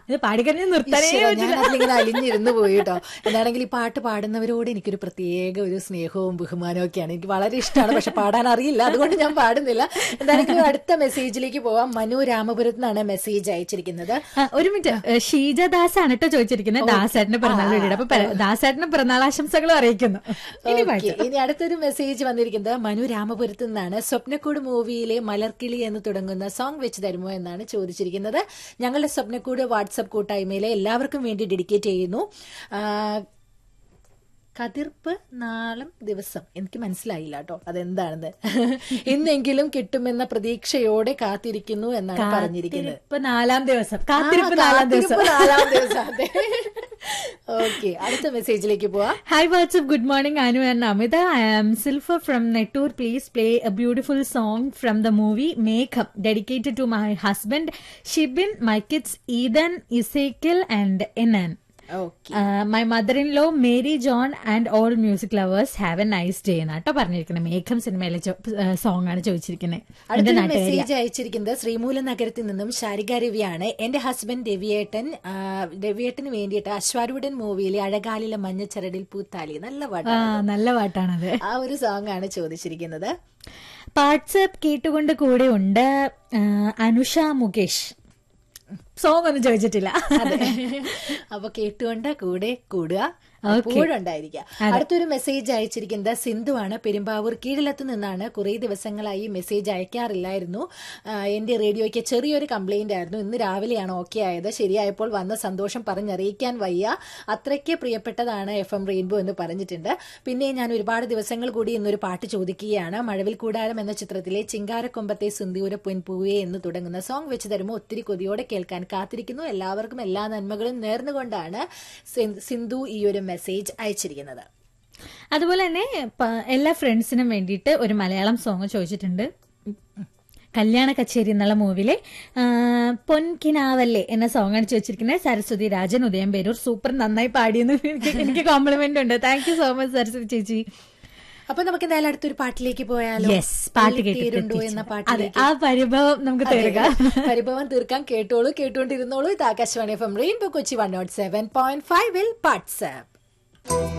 ഇത് പാടിക്കഴിഞ്ഞാൽ നിർത്താനേ ഈശ്വരാ, പറ്റില്ല. ഞാൻ അതിലിങ്ങനെ അലിഞ്ഞിരുന്നു പോയി കേട്ടോ എന്താണെങ്കിൽ ഈ പാട്ട് പാടുന്നവരോട് എനിക്കൊരു പ്രത്യേക ഒരു സ്നേഹവും ബഹുമാനവും ഒക്കെയാണ് എനിക്ക് വളരെ ഇഷ്ടമാണ് പക്ഷെ പാടാൻ അറിയില്ല അതുകൊണ്ട് ഞാൻ പാടുന്നില്ല എന്താണെങ്കിലും അടുത്ത മെസ്സേജിലേക്ക് പോവാം മനു രാമപുരത്ത് നിന്നാണ് മെസ്സേജ് അയച്ചിരിക്കുന്നത് ആ, ഒരു മിനിറ്റ് ഏ, ഷീജ ദാസ് ആണ് കേട്ടോ ചോദിച്ചിരിക്കുന്നത് ദാസേട്ടന് പിറന്നാൾ വേണ്ടിയിട്ട് അപ്പൊ പെ- ദാസേട്ടന് പിറന്നാൾ ആശംസകളും അറിയിക്കുന്നു ഇനി ഓക്കേ, പാട്ട് ഇനി അടുത്തൊരു മെസ്സേജ് വന്നിരിക്കുന്നത് മനു രാമപുരത്ത് നിന്നാണ് സ്വപ്നക്കൂട് മൂവിയിലെ മലർക്കിളി എന്ന് തുടങ്ങുന്ന സോങ് വെച്ച് തരുമോ എന്നാണ് ചോദിച്ചിരിക്കുന്നത് ഞങ്ങളുടെ സ്വപ്നക്കൂട് വാട്സപ്പ് കൂട്ടായ്മയിലെ എല്ലാവർക്കും വേണ്ടി ഡെഡിക്കേറ്റ് ചെയ്യുന്നു ആ, കതിർപ്പ് നാളം ദിവസം എനിക്ക് മനസ്സിലായില്ല കേട്ടോ അതെന്താണെന്ന് ഇന്നെങ്കിലും കിട്ടുമെന്ന പ്രതീക്ഷയോടെ കാത്തിരിക്കുന്നു എന്നാണ് പറഞ്ഞിരിക്കുന്നത് കാത്തിരിപ്പ് നാലാം ദിവസം കാത്തിരിപ്പ് നാലാം ദിവസം കാത്തിരിപ്പ് നാലാം ദിവസം അതെ ഓക്കെ അടുത്ത മെസ്സേജിലേക്ക് പോവാം hi WhatsApp good morning Anu and Amitha I am Silfer from Nettoor please play a beautiful song from the movie മേഘം dedicated to my husband Shibin my kids Eden Ezekiel and Enan okay my mother in law Mary John and all music lovers have a nice day എന്നാട്ടോ പറഞ്ഞിരിക്കുന്നത് മേഘം സിനിമയിലെ song ആണ് ചോദിച്ചിരിക്കുന്നത് എന്റെ അടുത്തൊരു നാട്ടുകാരിയ message അയച്ചിരിക്കുന്നത് ശ്രീമൂല നഗരത്തിൽ നിന്നും ശാരിക രവിയാണ് എന്റെ ഹസ്ബൻഡ് രവിയേട്ടൻ ആ, രവിയേട്ടന് വേണ്ടിയിട്ട് അശ്വാരൂഢൻ മൂവിയിലെ അഴകാലിലെ മഞ്ഞച്ചരടിൽ പൂത്താലി നല്ല ആ പാട്ടാണ് നല്ല പാട്ടാണത് ആ ഒരു സോങ് ആണ് ചോദിച്ചിരിക്കുന്നത് വാട്സ്ആപ്പ് കേട്ടുകൊണ്ട് കൂടെ ഉണ്ട് ആ, അനുഷ മുകേഷ് സോങ് ഒന്നും ചോദിച്ചിട്ടില്ല അതെ അപ്പൊ കേട്ടുകൊണ്ട് കൂടെ കൂടുക എപ്പോഴും ഉണ്ടായിരിക്കുക അടുത്തൊരു മെസ്സേജ് അയച്ചിരിക്കുന്നത് സിന്ധുവാണ് പെരുമ്പാവൂർ കീഴിലത്ത് നിന്നാണ് കുറെ ദിവസങ്ങളായി മെസ്സേജ് അയക്കാറില്ലായിരുന്നു ആ, എന്റെ റേഡിയോയ്ക്ക് ചെറിയൊരു കംപ്ലൈന്റ് ആയിരുന്നു ഇന്ന് രാവിലെയാണ് ഓക്കെ ആയത് ശരിയായപ്പോൾ വന്ന സന്തോഷം പറഞ്ഞറിയിക്കാൻ വയ്യ അത്രയ്ക്ക് പ്രിയപ്പെട്ടതാണ് എഫ് എം റെയിൻബോ എന്ന് പറഞ്ഞിട്ടുണ്ട് പിന്നെ ഞാൻ ഒരുപാട് ദിവസങ്ങൾ കൂടി ഇന്നൊരു പാട്ട് ചോദിക്കുകയാണ് മഴവിൽ കൂടാരം എന്ന ചിത്രത്തിലെ ചിങ്കാരക്കൊമ്പത്തെ സിന്ദൂര പൊൻപൂവേ എന്ന് തുടങ്ങുന്ന സോങ് വെച്ച് തരുമ്പോൾ ഒത്തിരി കൊതിയോടെ കേൾക്കാൻ കാത്തിരിക്കുന്നു എല്ലാവർക്കും എല്ലാ നന്മകളും നേർന്നുകൊണ്ടാണ് സിൻ- സിന്ധു ഈ ഒരു മെസ്സേജ് അയച്ചിരിക്കുന്നത് അതുപോലെ തന്നെ പ- എല്ലാ ഫ്രണ്ട്സിനും വേണ്ടിയിട്ട് ഒരു മലയാളം സോങ് ചോദിച്ചിട്ടുണ്ട് കല്യാണ കച്ചേരി എന്നുള്ള മൂവിലെ ആ, പൊൻകിനാവല്ലേ എന്ന സോങ് ആണ് ചോദിച്ചിരിക്കുന്നത് സരസ്വതി രാജൻ ഉദയംപേരൂർ സൂപ്പർ നന്നായി പാടിയെന്ന് എനിക്ക് എനിക്ക് കോംപ്ലിമെന്റ് ഉണ്ട് thank you so much Saraswathi ചേച്ചി അപ്പൊ നമുക്ക് എന്തായാലും അടുത്തൊരു പാട്ടിലേക്ക് പോയാലോ യെസ് പാട്ട് തീരുണ്ടോ കേട്ടിട്ടുണ്ടോ എന്ന അതെ പാട്ടിലേക്ക് ആ പരിഭവം നമുക്ക് തീർക്കാം പരിഭവം തീർക്കാൻ കേട്ടോളൂ കേട്ടുകൊണ്ടിരുന്നോളൂ ഇത് Akashvani F M Rainbow Kochi one nought seven point ഫൈവിൽ വാട്സ്ആപ്പ്